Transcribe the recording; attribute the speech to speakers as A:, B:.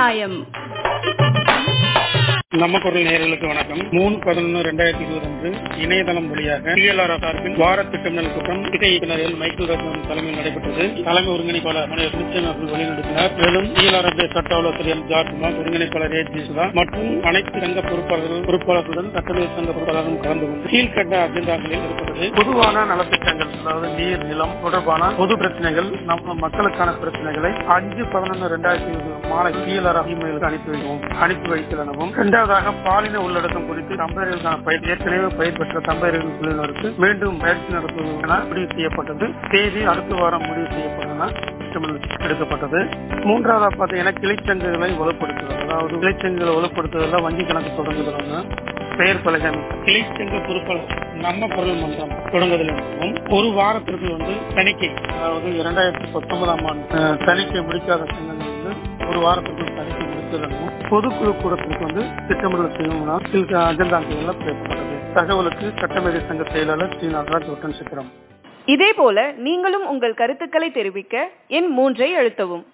A: நியாயம்
B: நம்ம குரல் நேயர்களுக்கு வணக்கம் மூணு பதினொன்று ரெண்டாயிரத்தி இருபது அன்று இணையதளம் வழியாக டிஎல்ஆர் சார்பில் வார திட்டமிடல் கூட்டம் திட்ட இயக்குநர் எல் மைக்கேல் ரத்னம் தலைமையில் நடைபெற்றது தலைமை ஒருங்கிணைப்பாளர் முனைவர் கிறிஸ்டியன் அவர்கள் வழிநடத்தினார் மேலும் டிஎல்ஆர் சட்ட ஆலோசகர் எம் ஜார்ஜ்குமார் ஒருங்கிணைப்பாளர் ஏ ஜிசுதா மற்றும் அனைத்து சங்க பொறுப்பாளர்கள் பொறுப்பாளர்களுடன் சட்டமேதை சங்க பொறுப்பாளர்களும் கலந்து கொண்டு கீழ்கண்ட அஜெண்டாக்களில் இருப்பது பொதுவான நலத்திட்டங்கள் அதாவது நீர் நிலம் தொடர்பான பொது பிரச்சனைகள் நம்ம மக்களுக்கான பிரச்சனைகளை அஞ்சு பதினொன்று ரெண்டாயிரத்தி இருபது மாலை டிஎல்ஆர் இமெயிலுக்கு அனுப்பி வைக்கவும் அனுப்பி வைத்தல் எனவும் இரண்டாவதாக பாலின உள்ளடக்கம் குறித்து தம்பதியர்களுக்கான பயிர் ஏற்கனவே பயிர் பெற்ற தம்பதியர்கள் குழுவினருக்கு மீண்டும் பயிற்சி நடத்துவது என முடிவு செய்யப்பட்டது தேதி அடுத்த வாரம் முடிவு செய்யப்பட்டன திட்டமிடல் எடுக்கப்பட்டது மூன்றாவதா பார்த்தீங்கன்னா கிளைச்சங்குகளை வலுப்படுத்துதல் அதாவது கிளைச்சங்குகளை வலுப்படுத்துதல் வங்கி கணக்கு தொடங்குதல் பெயர் பலகன் கிளைச்சங்க பொறுப்பாளர் நம்ம பொருள் மன்றம் தொடங்குதல் எனவும் ஒரு வாரத்திற்கு வந்து தணிக்கை அதாவது இரண்டாயிரத்தி பத்தொன்பதாம் ஆண்டு அஹ், தணிக்கை முடிக்காத சங்கங்கள் வந்து ஒரு வாரத்திற்குள் தணிக்கை முடித்தல் எனவும் பொதுக்குழு கூட்டத்திற்கு வந்து திட்டமிடல் செய்யணும்னா சில அஜெண்டாக்கள் பேசப்பட்டது தகவலுக்கு சட்டமேதை சங்க செயலாளர் ஸ்ரீ நடராஜ் ஒட்டன் சித்திரம்
A: இதேபோல நீங்களும் உங்கள் கருத்துக்களை தெரிவிக்க எண் மூன்றை அழுத்தவும்